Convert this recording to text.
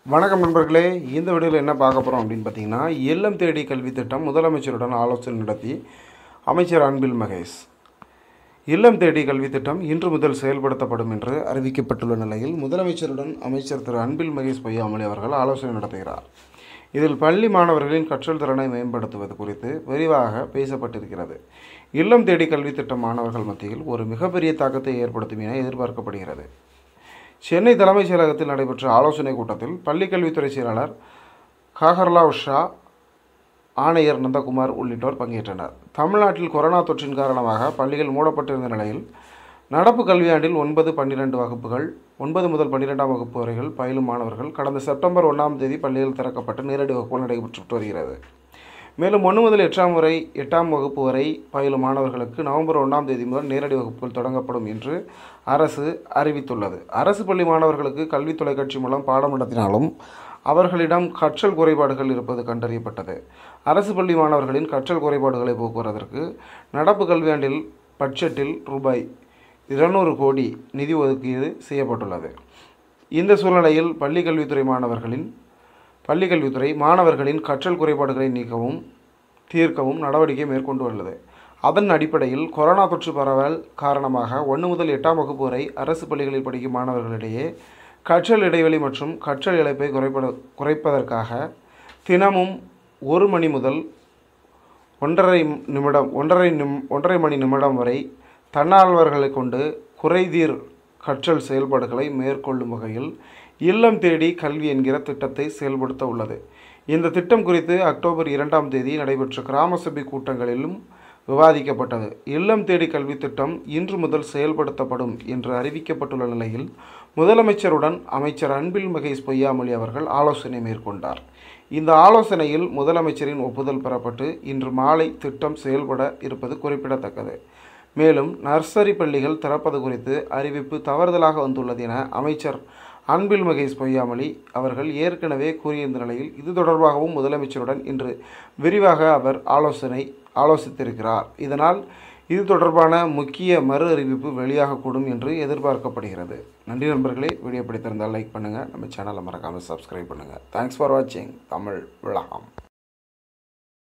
வணக்கம் நண்பர்களே இந்த வீடியோவில் என்ன பார்க்க போகிறோம் அப்படின்னு பார்த்தீங்கன்னா இல்லம் தேடி கல்வி திட்டம் முதலமைச்சருடன் ஆலோசனை நடத்தி அமைச்சர் அன்பில் மகேஷ் இல்லம் தேடி கல்வி திட்டம் இன்று முதல் செயல்படுத்தப்படும் என்று அறிவிக்கப்பட்டுள்ள நிலையில் முதலமைச்சருடன் அமைச்சர் திரு அன்பில் மகேஷ் பொய்யாமொழி அவர்கள் ஆலோசனை நடத்துகிறார் இதில் பள்ளி மாணவர்களின் கற்றல் திறனை மேம்படுத்துவது குறித்து விரிவாக பேசப்பட்டிருக்கிறது இல்லம் தேடி கல்வி திட்டம் மாணவர்கள் மத்தியில் ஒரு மிகப்பெரிய தாக்கத்தை ஏற்படுத்தும் என எதிர்பார்க்கப்படுகிறது சென்னை தலைமைச் செயலகத்தில் நடைபெற்ற ஆலோசனைக் கூட்டத்தில் பள்ளிக்கல்வித்துறை செயலாளர் காகர்லா உஷா ஆணையர் நந்தகுமார் உள்ளிட்டோர் பங்கேற்றனர் தமிழ்நாட்டில் கொரோனா தொற்றின் காரணமாக பள்ளிகள் மூடப்பட்டிருந்த நிலையில் நடப்பு கல்வியாண்டில் ஒன்பது பன்னிரெண்டு வகுப்புகள் ஒன்பது முதல் பன்னிரெண்டாம் வகுப்பு வரைகள் பயிலும் மாணவர்கள் கடந்த செப்டம்பர் ஒன்றாம் தேதி பள்ளிகள் திறக்கப்பட்டு நேரடி வகுப்புகள் நடைபெற்று வருகிறது மேலும் ஒன்று முதல் எட்டாம் வரை எட்டாம் வகுப்பு வரை பயிலும் மாணவர்களுக்கு நவம்பர் ஒன்றாம் தேதி முதல் நேரடி வகுப்புகள் தொடங்கப்படும் என்று அரசு அறிவித்துள்ளது அரசு பள்ளி மாணவர்களுக்கு கல்வி தொலைக்காட்சி மூலம் பாடம் நடத்தினாலும் அவர்களிடம் கற்றல் குறைபாடுகள் இருப்பது கண்டறியப்பட்டது அரசு பள்ளி மாணவர்களின் கற்றல் குறைபாடுகளை போக்குவதற்கு நடப்பு கல்வியாண்டில் பட்ஜெட்டில் ரூபாய் இருநூறு கோடி நிதி ஒதுக்கீடு செய்யப்பட்டுள்ளது இந்த சூழ்நிலையில் பள்ளி கல்வித்துறை மாணவர்களின் பள்ளி கல்வித்துறை மாணவர்களின் கற்றல் குறைபாடுகளை நீக்கவும் தீர்க்கவும் நடவடிக்கை மேற்கொண்டு உள்ளது அதன் அடிப்படையில் கொரோனா தொற்று பரவல் காரணமாக ஒன்று முதல் எட்டாம் வகுப்பு வரை அரசு பள்ளிகளில் படிக்கும் மாணவர்களிடையே கற்றல் இடைவெளி மற்றும் கற்றல் இழப்பை குறைப்பட குறைப்பதற்காக தினமும் ஒரு மணி முதல் ஒன்றரை நிமிடம் ஒன்றரை நிம் ஒன்றரை மணி நிமிடம் வரை தன்னார்வர்களை கொண்டு குறைதீர் கற்றல் செயல்பாடுகளை மேற்கொள்ளும் வகையில் இல்லம் தேடி கல்வி என்கிற திட்டத்தை செயல்படுத்த உள்ளது இந்த திட்டம் குறித்து அக்டோபர் இரண்டாம் தேதி நடைபெற்ற கிராம சபை கூட்டங்களிலும் விவாதிக்கப்பட்டது இல்லம் தேடி கல்வி திட்டம் இன்று முதல் செயல்படுத்தப்படும் என்று அறிவிக்கப்பட்டுள்ள நிலையில் முதலமைச்சருடன் அமைச்சர் அன்பில் மகேஷ் பொய்யாமொழி அவர்கள் ஆலோசனை மேற்கொண்டார் இந்த ஆலோசனையில் முதலமைச்சரின் ஒப்புதல் பெறப்பட்டு இன்று மாலை திட்டம் செயல்பட இருப்பது குறிப்பிடத்தக்கது மேலும் நர்சரி பள்ளிகள் திறப்பது குறித்து அறிவிப்பு தவறுதலாக வந்துள்ளது என அமைச்சர் அன்பில் மகேஷ் பொய்யாமொழி அவர்கள் ஏற்கனவே கூறியிருந்த நிலையில் இது தொடர்பாகவும் முதலமைச்சருடன் இன்று விரிவாக அவர் ஆலோசனை ஆலோசித்திருக்கிறார் இதனால் இது தொடர்பான முக்கிய மறு அறிவிப்பு வெளியாகக்கூடும் என்று எதிர்பார்க்கப்படுகிறது நன்றி நண்பர்களே வீடியோ பிடித்திருந்தால் லைக் பண்ணுங்கள் நம்ம சேனலை மறக்காமல் சப்ஸ்கிரைப் பண்ணுங்கள் தேங்க்ஸ் ஃபார் வாட்சிங் தமிழ் விளக்கம்